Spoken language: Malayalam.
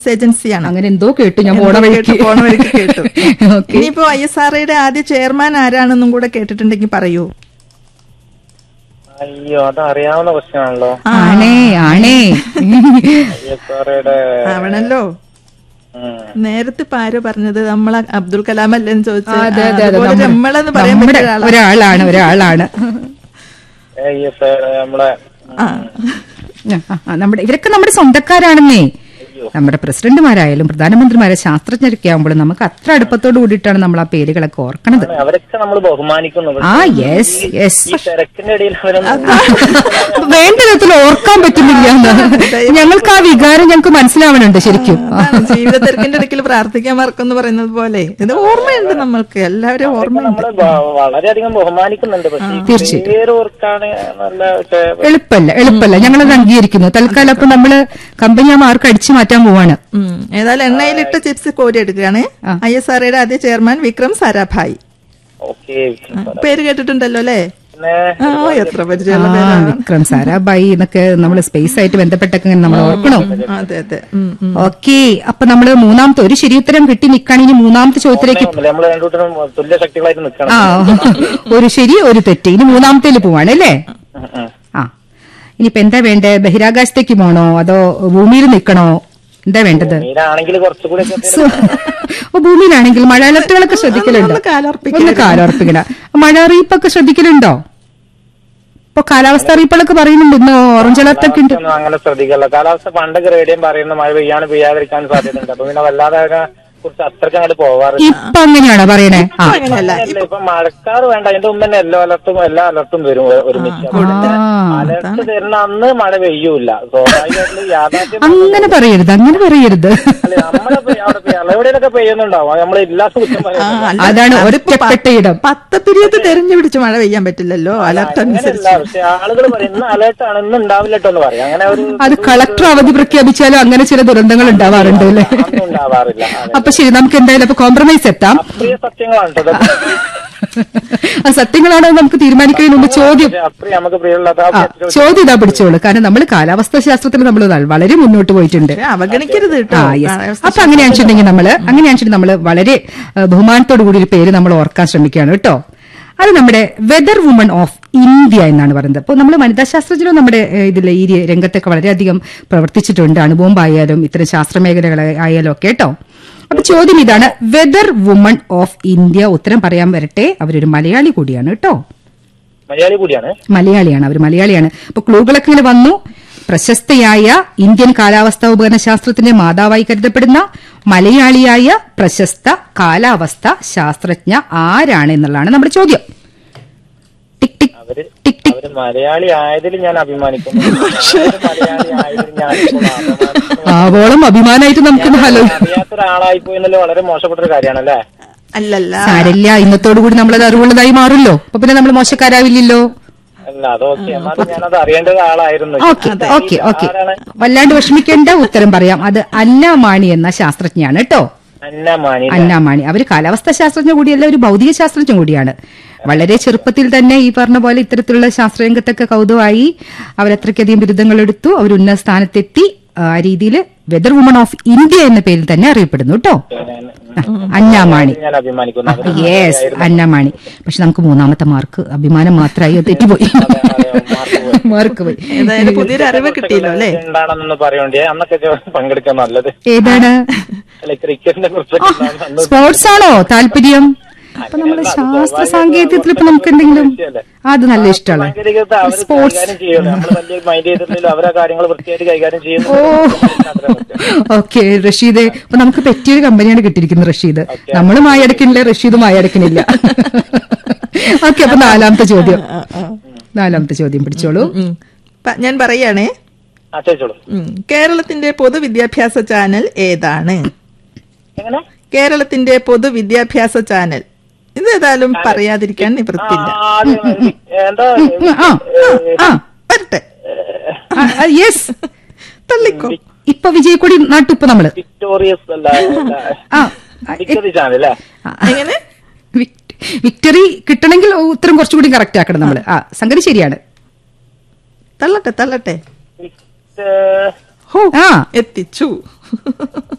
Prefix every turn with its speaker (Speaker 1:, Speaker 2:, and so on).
Speaker 1: ഏജൻസിയാണ്
Speaker 2: അങ്ങനെ എന്തോ കേട്ടു ഞാൻ പോണ
Speaker 1: എന്തോ
Speaker 2: വഴിക്ക്
Speaker 1: കേട്ടു, പോണ വഴിക്ക് കേട്ടു
Speaker 2: ഓക്കെ
Speaker 1: ഇനിയിപ്പോ ഐ എസ് ആർ ഐയുടെ ആദ്യ ചെയർമാൻ ആരാണെന്നും കൂടെ കേട്ടിട്ടുണ്ടെങ്കിൽ പറയൂ
Speaker 3: അയ്യോ അത് അറിയാവുന്ന ക്വസ്റ്റ്യൻ ആണല്ലോ
Speaker 2: ആണേ ആണേ
Speaker 3: സാറയുടെ
Speaker 1: ആവണല്ലോ നേരത്തെ ഇപ്പൊ ആരോ പറഞ്ഞത് നമ്മളെ അബ്ദുൽ കലാം അല്ലെന്ന് ചോദിച്ചു
Speaker 2: അതെ അതെ അതെ
Speaker 1: അതുപോലെ
Speaker 2: നമ്മുടെ-
Speaker 1: നമ്മളെന്ന് പറയാൻ
Speaker 2: നമ്മുടെ
Speaker 1: പറ്റിയ ഒരാളാ.
Speaker 2: ഒരാളാണ് ഒരാളാണ്
Speaker 3: നമ്മളെ
Speaker 1: ആ.
Speaker 2: ആ, ആ, നമ്മുടെ ഇവരൊക്കെ നമ്മുടെ സ്വന്തക്കാരാണെന്നേ നമ്മുടെ പ്രസിഡന്റുമാരായാലും പ്രധാനമന്ത്രിമാരെ ശാസ്ത്രജ്ഞരൊക്കെ ആകുമ്പോൾ നമുക്ക് അത്ര അടുപ്പത്തോട് കൂടിയിട്ടാണ് നമ്മൾ ആ പേരുകളൊക്കെ ഓർക്കണത്
Speaker 3: അവരൊക്കെ നമ്മൾ ബഹുമാനിക്കുന്നു
Speaker 2: ആ യെസ് യെസ്
Speaker 3: ഈ തിരക്കിന്റെ ഇടയിൽ അവരൊന്നും
Speaker 2: വേണ്ട വിധത്തിൽ ഓർക്കാൻ പറ്റുന്നില്ല എന്ന് ഞങ്ങൾക്ക് ആ വികാരം ഞങ്ങൾക്ക് മനസ്സിലാവണുണ്ട് ശരിക്കും
Speaker 1: അതാണ് ജീവിത തിരക്കിന്റെ ഇടയ്ക്കിൽ പ്രാർത്ഥിക്കാൻ മറക്കെന്ന് പറയുന്നത് പോലെ ഇത് ഓർമ്മയുണ്ട് നമ്മൾക്ക് എല്ലാവരും ഓർമ്മയുണ്ട്
Speaker 3: നമ്മള് ബ- വളരെയധികം ബഹുമാനിക്കുന്നുണ്ട് പക്ഷെ ഈ
Speaker 2: തീർച്ചയായിട്ടും.
Speaker 3: പേര് ഓർക്കാണ് നല്ല പക്ഷേ
Speaker 2: എളുപ്പല്ല എളുപ്പല്ല ഞങ്ങളത് അംഗീകരിക്കുന്നു തൽക്കാലം അപ്പൊ നമ്മള് കമ്പനി ആ മാർക്ക് അടിച്ചു മാറ്റാൻ പോവാണ്
Speaker 1: ഉം. ഏതായാലും എണ്ണയിലിട്ട ചിപ്സ് കോരി എടുക്കുകയാണ് ഐ എസ് ആർ ഐയുടെ ആദ്യ ചെയർമാൻ വിക്രം സാരാഭായ്
Speaker 3: ഓക്കെ
Speaker 1: പേര് കേട്ടിട്ടുണ്ടല്ലോ അല്ലേ
Speaker 3: പിന്നെ
Speaker 1: ആ എത്ര പരിചയമുള്ള
Speaker 2: ആ
Speaker 1: പേരാണ്
Speaker 2: വിക്രം സാരാഭായി എന്നൊക്കെ നമ്മൾ സ്പേസ് ആയിട്ട് ബന്ധപ്പെട്ടൊക്കെ ഇങ്ങനെ നമ്മൾ ഓർക്കണോ
Speaker 1: അതെ അതെ ഉം, ഉം.
Speaker 2: ഓക്കെ അപ്പൊ നമ്മള് മൂന്നാമത്തെ ഒരു ശരിയുത്തരം കിട്ടി നിൽക്കുകയാണ് ഇനി മൂന്നാമത്തെ ചോദ്യത്തിലേക്ക്
Speaker 3: നമ്മൾ രണ്ടുകൂട്ടരും തുല്യ ശക്തികളായിട്ട് നിൽക്കണം
Speaker 2: ആ ഒരു ശരി ഒരു തെറ്റ് ഇനി മൂന്നാമത്തേല് പോവാണ് അല്ലേ
Speaker 3: ഉം, ഉം.
Speaker 2: ആ ഇനിയിപ്പോ എന്താ വേണ്ടേ ബഹിരാകാശത്തേക്ക് പോണോ അതോ ഭൂമിയിൽ നിൽക്കണോ എന്താ വേണ്ടത്
Speaker 3: മീനാണെങ്കിൽ കുറച്ചുകൂടി ഒക്കെ
Speaker 2: സോ, അപ്പൊ ഭൂമിയിലാണെങ്കിൽ മഴ അലർട്ടുകളൊക്കെ ശ്രദ്ധിക്കലുണ്ടോ
Speaker 1: ഒന്ന് കാലോർപ്പിക്കരുത്.
Speaker 2: ഒന്ന് കാലോർപ്പിക്കണ മഴ അറിയിപ്പൊക്കെ ശ്രദ്ധിക്കലുണ്ടോ ഇപ്പൊ കാലാവസ്ഥ അറിയിപ്പുകളൊക്കെ പറയുന്നുണ്ട് ഇന്ന് ഓറഞ്ച് അലർട്ട് ഒക്കെ ഉണ്ട്
Speaker 3: ഒന്നും അങ്ങനെ ശ്രദ്ധിക്കല്ല കാലാവസ്ഥ പണ്ടൊക്കെ റേഡിയം പറയുന്ന മഴ പെയ്യാണ് പെയ്യാതിരിക്കാൻ സാധ്യതയുണ്ട് അപ്പൊ പിന്നെ വല്ലാതെ അതിനെ കുറിച്ച് അത്രയ്ക്ക് അങ്ങോട്ട് പോവാറില്ല
Speaker 2: ഇപ്പൊ അങ്ങനെയാണോ പറയണേ ആ
Speaker 1: അങ്ങനെയല്ല
Speaker 3: അല്ല ഇപ്പൊ മഴക്കാർ വേണ്ട അതിന്റെ മുമ്പ് തന്നെ യെല്ലോ അലർട്ടും എല്ലാ അലർട്ടും വരും ഒ- ഒരുമിച്ച് അപ്പൊ
Speaker 2: ആ
Speaker 3: അലർട്ട് തരുന്ന അന്ന് മഴ പെയ്യൂല സ്വാഭാവികമായിട്ടും യാഥാർത്ഥ്യം
Speaker 2: അങ്ങനെ പറയരുത് അങ്ങനെ പറയരുത്
Speaker 3: അല്ല നമ്മളെ പെയ്- അവിടെ പെയ്യ- എവിടെയൊക്കെ പെയ്യുന്നുണ്ടാവും നമ്മൾ എല്ലാ കുറ്റം
Speaker 1: ആ,
Speaker 3: പറയുന്നത്
Speaker 1: അല്ല,
Speaker 2: അതാണ്
Speaker 1: അതിപ്പോ പ-
Speaker 2: ഒറ്റപ്പെട്ട ഇടം
Speaker 1: പത്ത് പിരിയത്ത് തെരഞ്ഞു പിടിച്ച് മഴ പെയ്യാൻ പറ്റില്ലല്ലോ അലർട്ട്
Speaker 3: അങ്ങനെയല്ല
Speaker 1: അനുസരിച്ച്
Speaker 3: പക്ഷെ ആളുകൾ പറയും ഇന്ന് അലേർട്ടാണ് ഇന്ന് ഉണ്ടാവില്ല കേട്ടോ എന്ന് പറയും അങ്ങനെ ഒരു
Speaker 2: അത് കളക്ടർ അവധി പ്രഖ്യാപിച്ചാലും അങ്ങനെ ചില ദുരന്തങ്ങൾ ഉണ്ടാവാറുണ്ട് അല്ലേ
Speaker 3: അന്നും ഉണ്ടാവാറില്ല അതെ.
Speaker 2: അപ്പൊ ശരി നമുക്ക് എന്തായാലും അപ്പൊ കോംപ്രമൈസ് എത്താം
Speaker 3: അപ്രിയ സത്യങ്ങളാണ് കേട്ടോ ഇതൊക്കെ.
Speaker 2: ആ സത്യങ്ങളാണോ എന്ന് നമുക്ക് തീരുമാനിക്കുന്നതിന് മുമ്പ് ചോദ്യം
Speaker 3: പക്ഷെ അപ്രിയ നമുക്ക് പ്രിയമുള്ളത്
Speaker 2: ആ ചോദ്യം ഇതാ പിടിച്ചോളൂ കാരണം നമ്മൾ കാലാവസ്ഥാ ശാസ്ത്രത്തിൽ നമ്മൾ വളരെ മുന്നോട്ട് പോയിട്ടുണ്ട്
Speaker 1: പക്ഷെ അവഗണിക്കരുത് കേട്ടോ
Speaker 2: ആ യെസ്
Speaker 1: കാലാവസ്ഥ
Speaker 2: അപ്പൊ അങ്ങനെയാണെന്നുണ്ടെങ്കിൽ നമ്മള് അങ്ങനെയാണെന്നുണ്ടെങ്കിൽ നമ്മള് വളരെ ആ, ബഹുമാനത്തോടു കൂടി ഒരു പേര് നമ്മൾ ഓർക്കാൻ ശ്രമിക്കുകയാണ് കേട്ടോ അത് നമ്മുടെ വെദർ വുമൺ ഓഫ് ഇന്ത്യ എന്നാണ് പറയുന്നത് അപ്പോൾ നമ്മൾ വനിതാ ശാസ്ത്രജ്ഞരും നമ്മുടെ ഏ, ഇതിലെ ഈ രംഗത്തൊക്കെ വളരെയധികം പ്രവർത്തിച്ചിട്ടുണ്ട് അണുബോംബായാലും ഇത്തരം ശാസ്ത്രമേഖലകളായാലും ഒക്കെ കേട്ടോ അപ്പൊ ചോദ്യം ഇതാണ് വെദർ വുമൺ ഓഫ് ഇന്ത്യ ഉത്തരം പറയാൻ വരട്ടെ അവരൊരു മലയാളി കൂടിയാണ് കേട്ടോ
Speaker 3: മലയാളി കൂടിയാണ്
Speaker 2: മലയാളിയാണ് അവർ മലയാളിയാണ് അപ്പൊ ക്ലൂകളൊക്കെ ഇങ്ങനെ വന്നു പ്രശസ്തയായ ഇന്ത്യൻ കാലാവസ്ഥാ ഉപകരണ ശാസ്ത്രത്തിന്റെ മാതാവായി കരുതപ്പെടുന്ന മലയാളിയായ പ്രശസ്ത കാലാവസ്ഥ ശാസ്ത്രജ്ഞ ആരാണ് എന്നുള്ളതാണ് നമ്മുടെ ചോദ്യം ടിക് ടിക്
Speaker 3: അവര്
Speaker 2: ടിക് ടിക്
Speaker 3: അവര് മലയാളി ആയതിൽ ഞാൻ അഭിമാനിക്കുന്നു അവര് മലയാളി ആയതിൽ ഞാൻ ഇപ്പോൾ അഭിമാനിക്കുന്നു.
Speaker 2: ആവോളം അഭിമാനമായിട്ട് നമുക്കൊന്ന് ഹലോ
Speaker 3: അറിയാത്ത ഒരാളായി പോയി എന്നല്ലോ വളരെ മോശപ്പെട്ട ഒരു കാര്യമാണല്ലേ
Speaker 1: അല്ലല്ല
Speaker 2: സാരില്ല ഇന്നത്തോടു കൂടി നമ്മളത് അറിവുള്ളതായി മാറുമല്ലോ അപ്പൊ പിന്നെ നമ്മൾ മോശക്കാരാവില്ലല്ലോ
Speaker 3: അല്ല അതൊക്കെ എന്നാലും ഞാനത് അറിയേണ്ട ഒരാളായിരുന്നു
Speaker 2: ഓക്കെ ഓക്കെ ഓക്കെ
Speaker 3: ആരാണ്
Speaker 2: വല്ലാണ്ട് വിഷമിക്കേണ്ട ഉത്തരം പറയാം അത് അന്നമാണി എന്ന ശാസ്ത്രജ്ഞയാണ് കേട്ടോ
Speaker 3: അന്നമാണി
Speaker 2: അന്നാമാണി അവർ കാലാവസ്ഥാ ശാസ്ത്രജ്ഞ കൂടിയല്ല ഒരു ഭൗതിക ശാസ്ത്രജ്ഞ കൂടിയാണ് വളരെ ചെറുപ്പത്തിൽ തന്നെ ഈ പറഞ്ഞ പോലെ ഇത്തരത്തിലുള്ള ശാസ്ത്രരംഗത്തൊക്കെ കൗതുകമായി അവരത്രയ്ക്കധികം ബിരുദങ്ങൾ എടുത്തു അവർ ഉന്നത സ്ഥാനത്തെത്തി ആ രീതിയിൽ വെദർ വുമൺ ഓഫ് ഇന്ത്യ എന്ന പേരിൽ തന്നെ അറിയപ്പെടുന്നു കേട്ടോ അന്നാമാണി
Speaker 3: ഞാൻ അഭിമാനിക്കുന്നു അവര്
Speaker 2: യെസ് അന്നമാണി പക്ഷെ നമുക്ക് മൂന്നാമത്തെ മാർക്ക് അഭിമാനം മാത്രമായി അത് തെറ്റിപ്പോയി മാർക്ക് പോയി
Speaker 1: ഏതായാലും പുതിയൊരു അറിവ് കിട്ടിയല്ലോ അല്ലേ
Speaker 3: എന്താണെന്നൊന്ന് പറയണ്ടേ അന്നൊക്കെ പങ്കെടുക്കാൻ നല്ലത്
Speaker 2: ഏതാണ്
Speaker 3: അല്ലെ ക്രിക്കറ്റിനെ കുറിച്ചൊക്കെ എന്താണ് അന്ന്
Speaker 2: സ്പോർട്സ് ആണോ താല്പര്യം അപ്പൊ നമ്മുടെ ശാസ്ത്ര സാങ്കേതികത്തിൽ ഇപ്പൊ നമുക്ക് എന്തെങ്കിലും അത് നല്ല ഇഷ്ടമാണ്
Speaker 3: സാങ്കേതികത അവര്
Speaker 2: സ്പോർട്സ്
Speaker 3: കൈകാര്യം ചെയ്യുന്നു നമ്മൾ വലിയ മൈൻഡ് ചെയ്തിട്ടില്ല അവരെ കാര്യങ്ങൾ വൃത്തിയായിട്ട് കൈകാര്യം ചെയ്യുന്നു
Speaker 2: ഓക്കെ റഷീദ് അപ്പൊ നമുക്ക് പറ്റിയൊരു കമ്പനിയാണ് കിട്ടിയിരിക്കുന്നത് റഷീദ് നമ്മൾ മായടക്കണില്ല റഷീദ് മായടക്കണില്ല ഓക്കെ അപ്പൊ നാലാമത്തെ ചോദ്യം നാലാമത്തെ ചോദ്യം പിടിച്ചോളൂ
Speaker 1: ഉം. പ- ഞാൻ പറയാണേ
Speaker 3: ആ ചോദിച്ചോളൂ
Speaker 1: ഉം. കേരളത്തിന്റെ പൊതുവിദ്യാഭ്യാസ ചാനൽ ഏതാണ്
Speaker 3: എങ്ങനെ
Speaker 2: കേരളത്തിന്റെ പൊതുവിദ്യാഭ്യാസ ചാനൽ ഇത് ഏതായാലും പറയാതിരിക്കാൻ നിവൃത്തില്ല
Speaker 3: ആ, ആദ്യം എന്താ
Speaker 2: ആ, ആ,
Speaker 1: വരട്ടെ
Speaker 2: യെസ്
Speaker 1: തള്ളിക്കോ
Speaker 2: ഇപ്പൊ വിജയക്കൊടി നാട്ടിപ്പോ നമ്മള്
Speaker 3: വിക്ടോറിയസ് അല്ല അല്ല.
Speaker 2: ആ
Speaker 3: വിക്ടറി ചാനൽ അല്ലേ
Speaker 1: എങ്ങനെ
Speaker 2: വിക്- വിക്ടറി കിട്ടണമെങ്കിൽ ഉത്തരം കുറച്ചുകൂടി കറക്റ്റ് ആക്കണം നമ്മള് ആ സംഗതി ശരിയാണ്
Speaker 1: തള്ളട്ടെ തള്ളട്ടെ
Speaker 3: വിക്ട-
Speaker 2: ആ
Speaker 1: എത്തിച്ചു കേട്ടോ